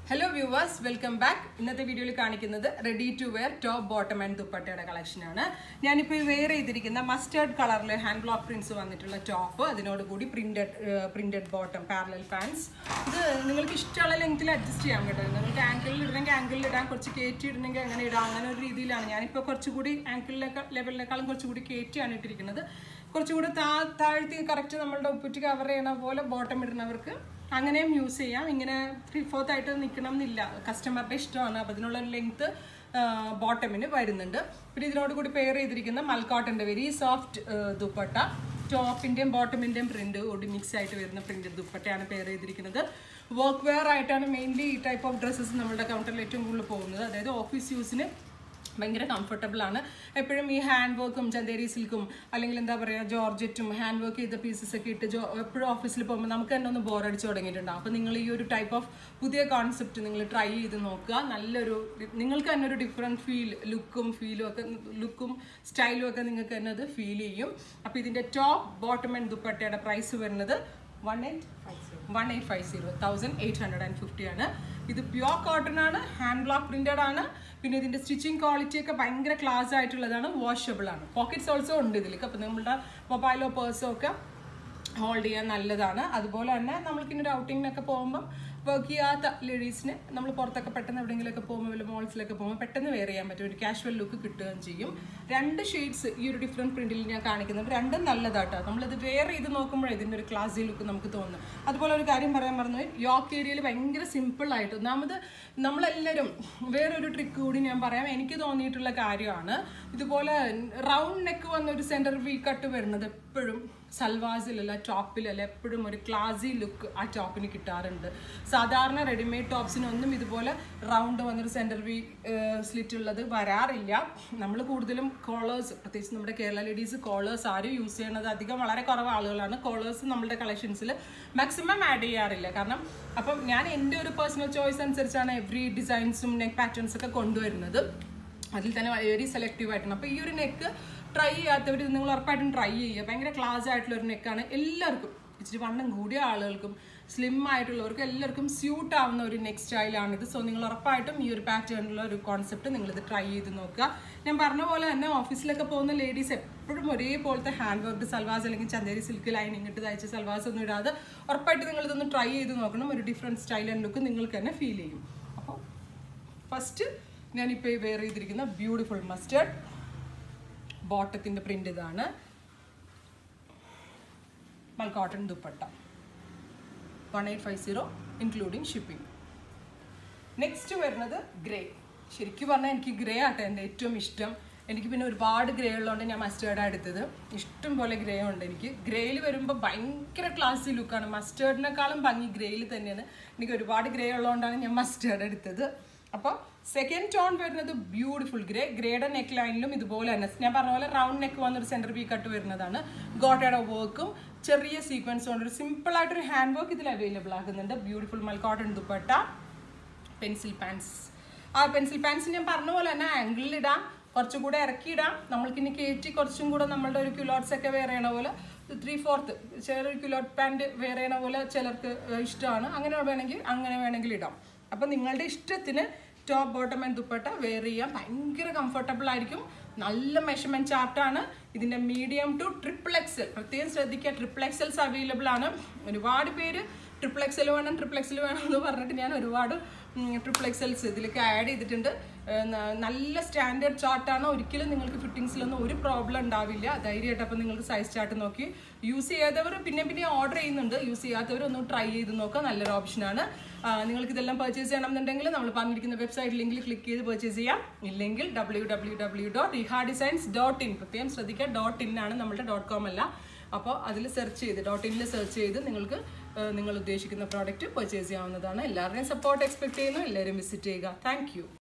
hello viewers welcome back ഇന്നത്തെ വീഡിയോയിൽ കാണിക്കുന്നത് ready to wear top bottom and ദുപ്പട്ടയുടെ കളക്ഷനാണ് ഞാനിപ്പോൾ വെയർ ചെയ്തിരിക്കുന്ന മസ്റ്റേർഡ് കളറിൽ ഹാൻഡ് ബ്ലോക്ക് പ്രിന്റ്സ് വന്നിട്ടുള്ള ടോപ്പ് അതിനോട് കൂടി printed printed bottom parallel pants ഇത് നിങ്ങൾക്ക് ഇഷ്ടമുള്ള ലെങ്ത്തിൽ അഡ്ജസ്റ്റ് ചെയ്യാൻ കേട്ടോ നിങ്ങൾക്ക് ആങ്കിളിൽ ഇടണമെങ്കിൽ ആങ്കിളിൽ ഇടാൻ കുറച്ച് കയറ്റി ഇടണമെങ്കിൽ അങ്ങനെ ഇടാം അങ്ങനെ ഒരു രീതിയിലാണ് ഞാനിപ്പോൾ കുറച്ചുകൂടി ആങ്കിളിലേക്കാൾ ലെവലിനേക്കാളും കുറച്ചുകൂടി കയറ്റിയാണ് ഇട്ടിരിക്കുന്നത് കുറച്ചുകൂടി താ താഴ്ത്തി കറക്റ്റ് നമ്മളുടെ ഉപ്പുറ്റി കവർ ചെയ്യണ പോലെ ബോട്ടം ഇടുന്നവർക്ക് അങ്ങനെയും യൂസ് ചെയ്യാം ഇങ്ങനെ ത്രീ ഫോർത്ത് ആയിട്ട് നിൽക്കണം എന്നില്ല കസ്റ്റമറുടെ ഇഷ്ടമാണ് അപ്പോൾ അതിനുള്ള ലെങ്ത്ത് ബോട്ടമിന് വരുന്നുണ്ട് പിന്നെ ഇതിനോട് കൂടി പെയർ ചെയ്തിരിക്കുന്ന മൽക്കോട്ടൻ്റെ വെരി സോഫ്റ്റ് ദുപ്പട്ട ടോപ്പിൻ്റെയും ബോട്ടമിൻ്റെയും പ്രിന്റ് കൂടി മിക്സ് ആയിട്ട് വരുന്ന പ്രിന്റ് ദുപ്പട്ടയാണ് പെയർ ചെയ്തിരിക്കുന്നത് വർക്ക് വെയർ ആയിട്ടാണ് മെയിൻലി ഈ ടൈപ്പ് ഓഫ് ഡ്രസ്സസ് നമ്മുടെ കൗണ്ടറിൽ ഏറ്റവും കൂടുതൽ പോകുന്നത് അതായത് ഓഫീസ് യൂസിന് ഭയങ്കര കംഫർട്ടബിൾ ആണ് എപ്പോഴും ഈ ഹാൻഡ് വർക്കും ചന്തേരി സിൽക്കും അല്ലെങ്കിൽ എന്താ പറയുക ജോർജറ്റും ഹാൻഡ് വർക്ക് ചെയ്ത പീസസ് ഒക്കെ ഇട്ട് ജോ എപ്പോഴും ഓഫീസിൽ പോകുമ്പോൾ നമുക്ക് തന്നെ ഒന്ന് ബോറടിച്ച് തുടങ്ങിയിട്ടുണ്ടാവും അപ്പോൾ നിങ്ങൾ ഈ ഒരു ടൈപ്പ് ഓഫ് പുതിയ കോൺസെപ്റ്റ് നിങ്ങൾ ട്രൈ ചെയ്ത് നോക്കുക നല്ലൊരു നിങ്ങൾക്ക് തന്നെ ഒരു ഡിഫറെൻറ്റ് ഫീൽ ലുക്കും ഫീലും ഒക്കെ ലുക്കും സ്റ്റൈലും ഒക്കെ നിങ്ങൾക്ക് തന്നെ അത് ഫീൽ ചെയ്യും അപ്പോൾ ഇതിൻ്റെ ടോപ്പ് ബോട്ടം ആൻഡ് ദുപ്പട്ടയുടെ പ്രൈസ് വരുന്നത് one eight one eight five zero thousand eight hundred and fifty ആണ് ഇത് പ്യുവർ കോട്ടൺ ആണ് ഹാൻഡ് ബ്ലോക്ക് പ്രിന്റഡ് ആണ് പിന്നെ ഇതിന്റെ സ്റ്റിച്ചിങ് ക്വാളിറ്റി ഒക്കെ ഭയങ്കര ക്ലാസ് ആയിട്ടുള്ളതാണ് വാഷബിൾ ആണ് പോക്കറ്റ്സ് ഓൾസോ ഉണ്ട് ഇതിലേക്ക് അപ്പോൾ നമ്മുടെ മൊബൈലോ പേഴ്സോ ഒക്കെ ഹോൾഡ് ചെയ്യാൻ നല്ലതാണ് അതുപോലെ തന്നെ നമ്മൾക്ക് ഇനി ഒരു ഔട്ടിങ്ങിനൊക്കെ പോകുമ്പം വർക്ക് ചെയ്യാത്ത ലേഡീസിന് നമ്മൾ പുറത്തൊക്കെ പെട്ടെന്ന് എവിടെയെങ്കിലുമൊക്കെ പോകുമ്പോൾ വല്ല മോൾസിലൊക്കെ പോകുമ്പോൾ പെട്ടെന്ന് വെയർ ചെയ്യാൻ പറ്റും ഒരു കാഷ്വൽ ലുക്ക് കിട്ടുകയും ചെയ്യും രണ്ട് ഷെയ്ഡ്സ് ഈ ഒരു ഡിഫറെൻറ്റ് പ്രിന്റിൽ ഞാൻ കാണിക്കുന്നുണ്ട് രണ്ടും നല്ലതാട്ടോ നമ്മളിത് വെയർ ചെയ്ത് നോക്കുമ്പോഴേ ഇതിൻ്റെ ഒരു ക്ലാസി ലുക്ക് നമുക്ക് തോന്നും അതുപോലെ ഒരു കാര്യം പറയാൻ പറഞ്ഞു യോക്ക് ഏരിയയിൽ ഭയങ്കര സിമ്പിൾ ആയിട്ട് ഒന്നാമത് നമ്മളെല്ലാവരും വേറൊരു ട്രിക്ക് കൂടി ഞാൻ പറയാം എനിക്ക് തോന്നിയിട്ടുള്ള കാര്യമാണ് ഇതുപോലെ റൗണ്ട് നെക്ക് വന്ന ഒരു സെൻറ്റർ വി കട്ട് വരുന്നത് എപ്പോഴും സൽവാസിലല്ല ടോപ്പിലല്ല എപ്പോഴും ഒരു ക്ലാസി ലുക്ക് ആ ടോപ്പിന് കിട്ടാറുണ്ട് സാധാരണ റെഡിമെയ്ഡ് ടോപ്സിനൊന്നും ഇതുപോലെ റൗണ്ട് വന്നൊരു സെൻറ്റർ വി സ്ലിറ്റ് ഉള്ളത് വരാറില്ല നമ്മൾ കൂടുതലും കോളേഴ്സ് പ്രത്യേകിച്ച് നമ്മുടെ കേരള ലേഡീസ് കോളേഴ്സ് ആരും യൂസ് ചെയ്യണത് അധികം വളരെ കുറവ് ആളുകളാണ് കോളേഴ്സ് നമ്മുടെ കളക്ഷൻസിൽ മാക്സിമം ആഡ് ചെയ്യാറില്ല കാരണം അപ്പം ഞാൻ എൻ്റെ ഒരു പേഴ്സണൽ ചോയ്സ് അനുസരിച്ചാണ് എവറി ഡിസൈൻസും നെക്ക് പാറ്റേൺസ് ഒക്കെ കൊണ്ടുവരുന്നത് അതിൽ തന്നെ വെരി സെലക്റ്റീവ് ആയിട്ടാണ് അപ്പോൾ ഈ ഒരു നെക്ക് ട്രൈ ചെയ്യാത്തവർ നിങ്ങൾ ഉറപ്പായിട്ടും ട്രൈ ചെയ്യുക ഭയങ്കര ക്ലാസ് ആയിട്ടുള്ള ഒരു നെക്കാണ് എല്ലാവർക്കും ഇച്ചിരി വണ്ണം കൂടിയ ആളുകൾക്കും സ്ലിം ആയിട്ടുള്ളവർക്കും എല്ലാവർക്കും സ്യൂട്ട് ആവുന്ന ഒരു നെക്ക് സ്റ്റൈലാണിത് സോ നിങ്ങൾ ഉറപ്പായിട്ടും ഈ ഒരു പാറ്റേണിലുള്ള ഒരു കോൺസെപ്റ്റ് നിങ്ങളിത് ട്രൈ ചെയ്ത് നോക്കുക ഞാൻ പറഞ്ഞ പോലെ തന്നെ ഓഫീസിലൊക്കെ പോകുന്ന ലേഡീസ് എപ്പോഴും ഒരേപോലത്തെ ഹാൻഡ് വർക്ക് സൽവാസ് അല്ലെങ്കിൽ ചന്തേരി സിൽക്ക് ലൈനിങ് ഇട്ട് തയ്ച്ച സൽവാസ് ഒന്നും ഇടാതെ ഉറപ്പായിട്ട് നിങ്ങളിതൊന്ന് ട്രൈ ചെയ്ത് നോക്കണം ഒരു ഡിഫറെൻറ്റ് സ്റ്റൈൽ ആൻഡ് ലുക്ക് നിങ്ങൾക്ക് തന്നെ ഫീൽ ചെയ്യും അപ്പോൾ ഫസ്റ്റ് ഞാനിപ്പോൾ ഈ വെയർ ചെയ്തിരിക്കുന്ന ബ്യൂട്ടിഫുൾ മസ്റ്റേർഡ് ബോട്ടത്തിൻ്റെ പ്രിൻ്റ് ഇതാണ് mul cotton dupatta one eight five zero including shipping next വരുന്നത് ഗ്രേ ശരിക്കും പറഞ്ഞാൽ എനിക്ക് ഗ്രേ ആട്ടെ എൻ്റെ ഏറ്റവും ഇഷ്ടം എനിക്ക് പിന്നെ ഒരുപാട് ഗ്രേ ഉള്ളതുകൊണ്ട് ഞാൻ മസ്റ്റേർഡാണ് എടുത്തത് ഇഷ്ടം പോലെ ഗ്രേ ഉണ്ട് എനിക്ക് ഗ്രേയിൽ വരുമ്പോൾ ഭയങ്കര ക്ലാസി ലുക്കാണ് മസ്റ്റേർഡിനേക്കാളും ഭംഗി ഗ്രേയിൽ തന്നെയാണ് എനിക്ക് ഒരുപാട് ഗ്രേ ഉള്ളതുകൊണ്ടാണ് ഞാൻ മസ്റ്റേർഡ് എടുത്തത് അപ്പോൾ സെക്കൻഡ് ടോൺ വരുന്നത് ബ്യൂട്ടിഫുൾ ഗ്രേ ഗ്രേയുടെ നെക്ക് ലൈനിലും ഇതുപോലെ തന്നെ ഞാൻ പറഞ്ഞ പോലെ റൗണ്ട് നെക്ക് വന്നൊരു സെൻറ്റർ വി കട്ട് വരുന്നതാണ് ഗോട്ടയുടെ വർക്കും ചെറിയ സീക്വൻസ് കൊണ്ട് ഒരു സിമ്പിൾ ആയിട്ടൊരു ഹാൻഡ് വർക്ക് ഇതിൽ അവൈലബിൾ ആകുന്നുണ്ട് beautiful mul cotton dupatta pencil pants ആ പെൻസിൽ പാൻസ് ഞാൻ പറഞ്ഞ പോലെ തന്നെ ആംഗിളിൽ ഇടാം കുറച്ചും കൂടെ ഇറക്കിയിടാം നമ്മൾക്കിനി കയറ്റി കുറച്ചും കൂടെ നമ്മളുടെ ഒരു ക്യുലോട്ട്സ് ഒക്കെ വെയർ ചെയ്യണ പോലെ ത്രീ ഫോർത്ത് ചെറിയൊരു ക്യുലോട്ട് പാൻറ് വെയർ ചെയ്യണ പോലെ ചിലർക്ക് ഇഷ്ടമാണ് അങ്ങനെ വേണമെങ്കിൽ അങ്ങനെ വേണമെങ്കിൽ ഇടാം അപ്പം നിങ്ങളുടെ ഇഷ്ടത്തിന് top bottom and dupatta wear ചെയ്യാൻ ഭയങ്കര കംഫർട്ടബിൾ ആയിരിക്കും നല്ല മെഷർമെൻറ്റ് ചാർട്ടാണ് ഇതിൻ്റെ മീഡിയം ടു ട്രിപ്പിൾ എക്സൽ പ്രത്യേകം ശ്രദ്ധിക്കുക ട്രിപ്പിൾ എക്സൽസ് അവൈലബിൾ ആണ് ഒരുപാട് പേര് ട്രിപ്പിൾ എക്സൽ വേണം ട്രിപ്പിൾ എക്സൽ വേണം എന്ന് പറഞ്ഞിട്ട് ഞാൻ ഒരുപാട് ട്രിപ്പിൾ എക്സൽസ് ഇതിലേക്ക് ആഡ് ചെയ്തിട്ടുണ്ട് നല്ല സ്റ്റാൻഡേർഡ് ചാർട്ടാണ് ഒരിക്കലും നിങ്ങൾക്ക് ഫിറ്റിങ്സിലൊന്നും ഒരു പ്രോബ്ലം ഉണ്ടാവില്ല ധൈര്യമായിട്ട് അപ്പോൾ നിങ്ങൾക്ക് സൈസ് ചാർട്ട് നോക്കി യൂസ് ചെയ്യാത്തവർ പിന്നെ പിന്നെ ഓർഡർ ചെയ്യുന്നുണ്ട് യൂസ് ചെയ്യാത്തവർ ഒന്ന് ട്രൈ ചെയ്ത് നോക്കുക നല്ലൊരു ഓപ്ഷനാണ് നിങ്ങൾക്ക് ഇതെല്ലാം പർച്ചേസ് ചെയ്യണമെന്നുണ്ടെങ്കിൽ നമ്മൾ പറഞ്ഞിരിക്കുന്ന വെബ്സൈറ്റ് ലിങ്കിൽ ക്ലിക്ക് ചെയ്ത് പർച്ചേസ് ചെയ്യാം ഇല്ലെങ്കിൽ W W W dot Riha designs dot in പ്രത്യേകം ശ്രദ്ധിക്കുക ഡോട്ട് ഇൻ ആണ് നമ്മുടെ ഡോട്ട് കോം അല്ല അപ്പോൾ അതിൽ സെർച്ച് ചെയ്ത് ഡോട്ട് ഇനിൽ സെർച്ച് ചെയ്ത് നിങ്ങൾക്ക് നിങ്ങൾ ഉദ്ദേശിക്കുന്ന പ്രോഡക്റ്റ് പർച്ചേസ് ചെയ്യാവുന്നതാണ് എല്ലാവരുടെയും സപ്പോർട്ട് എക്സ്പെക്ട് ചെയ്യുന്നു എല്ലാവരും വിസിറ്റ് ചെയ്യുക താങ്ക്